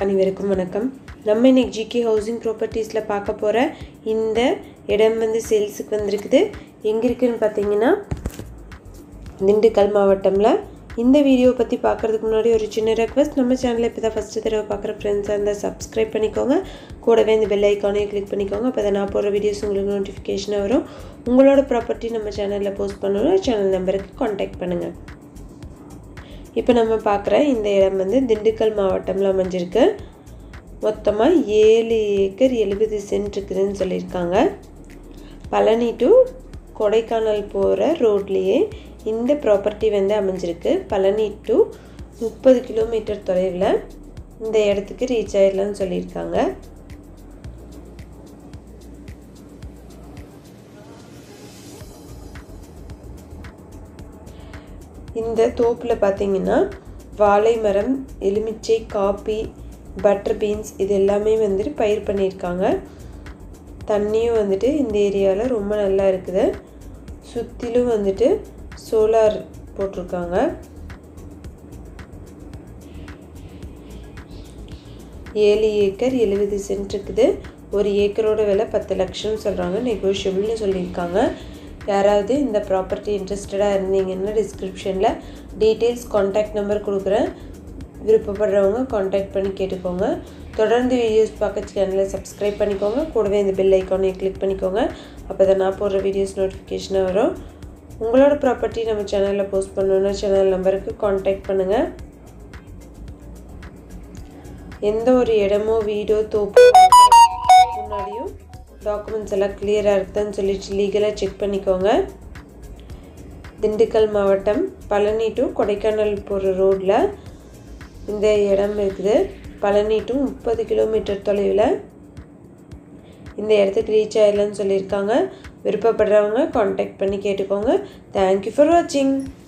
அனைவருக்கும் வணக்கம் நம்ம இன்னைக்கு ஜிகே ஹவுசிங் ப்ராப்பர்ட்டிஸில் பார்க்க போகிற இந்த இடம் வந்து சேல்ஸுக்கு வந்திருக்குது எங்கே இருக்குதுன்னு பார்த்தீங்கன்னா திண்டுக்கல் மாவட்டமில் இந்த வீடியோ பற்றி பார்க்குறதுக்கு முன்னாடி ஒரு சின்ன ரெக்வஸ்ட் நம்ம சேனலில் இப்போ தான் ஃபஸ்ட்டு தடவை பார்க்குற ஃப்ரெண்ட்ஸாக இருந்தால் சப்ஸ்கிரைப் பண்ணிக்கோங்க கூடவே இந்த பெல் ஐக்கானையும் கிளிக் பண்ணிக்கோங்க அப்போ தான் நான் போடுற வீடியோஸ் உங்களுக்கு நோட்டிஃபிகேஷனாக வரும் உங்களோட ப்ராப்பர்ட்டி நம்ம சேனலில் போஸ்ட் பண்ணணும் சேனல் நம்பருக்கு காண்டாக்ட் பண்ணுங்கள் இப்போ நம்ம பார்க்குற இந்த இடம் வந்து திண்டுக்கல் மாவட்டமில் அமைஞ்சிருக்கு மொத்தமாக ஏழு ஏக்கர் எழுபது சென்ட் இருக்குதுன்னு சொல்லியிருக்காங்க பழனி டு கொடைக்கானல் போகிற ரோட்லேயே இந்த ப்ராப்பர்ட்டி வந்து அமைஞ்சிருக்கு பழனி டு முப்பது கிலோமீட்டர் தொலைவில் இந்த இடத்துக்கு ரீச் ஆயிடலாம்னு சொல்லியிருக்காங்க இந்த தோப்பில் பார்த்தீங்கன்னா வாழை மரம் எலுமிச்சை காப்பி பட்டர் பீன்ஸ் இது எல்லாமே வந்துட்டு பயிர் பண்ணியிருக்காங்க தண்ணியும் வந்துட்டு இந்த ஏரியாவில் ரொம்ப நல்லா இருக்குது சுற்றிலும் வந்துட்டு சோலார் போட்டிருக்காங்க ஏழு ஏக்கர் எழுபது சென்ட் இருக்குது ஒரு ஏக்கரோட விலை பத்து லட்சம் சொல்கிறாங்க நெகோஷியபிள்னு சொல்லியிருக்காங்க யாராவது இந்த ப்ராப்பர்ட்டி இன்ட்ரெஸ்டடாக இருந்தீங்கன்னா டிஸ்கிரிப்ஷனில் டீட்டெயில்ஸ் காண்டாக்ட் நம்பர் கொடுக்குறேன் விருப்பப்படுறவங்க காண்டாக்ட் பண்ணி கேட்டுக்கோங்க தொடர்ந்து வீடியோஸ் பார்க்க சேனலை சப்ஸ்கிரைப் பண்ணிக்கோங்க கூடவே இந்த பெல் ஐக்கானையும் கிளிக் பண்ணிக்கோங்க அப்போ தான் நான் போடுற வீடியோஸ் நோட்டிஃபிகேஷனாக வரும் உங்களோட ப்ராப்பர்ட்டி நம்ம சேனலில் போஸ்ட் பண்ணணுன்னா சேனல் நம்பருக்கு காண்டாக்ட் பண்ணுங்கள் எந்த ஒரு இடமோ வீடோ தோப்போ முன்னாடியும் டாக்குமெண்ட்ஸ் எல்லாம் கிளியராக இருக்குதான்னு சொல்லிட்டு லீகலாக செக் பண்ணிக்கோங்க திண்டுக்கல் மாவட்டம் பழனி டு கொடைக்கானல் போகிற ரோட்டில் இந்த இடம் இருக்குது பழனி டு முப்பது கிலோமீட்டர் தொலைவில் இந்த இடத்துக்கு ரீச் ஆயிடலான்னு சொல்லியிருக்காங்க விருப்பப்படுறவங்க காண்டாக்ட் பண்ணி கேட்டுக்கோங்க தேங்க்யூ ஃபார் வாட்சிங்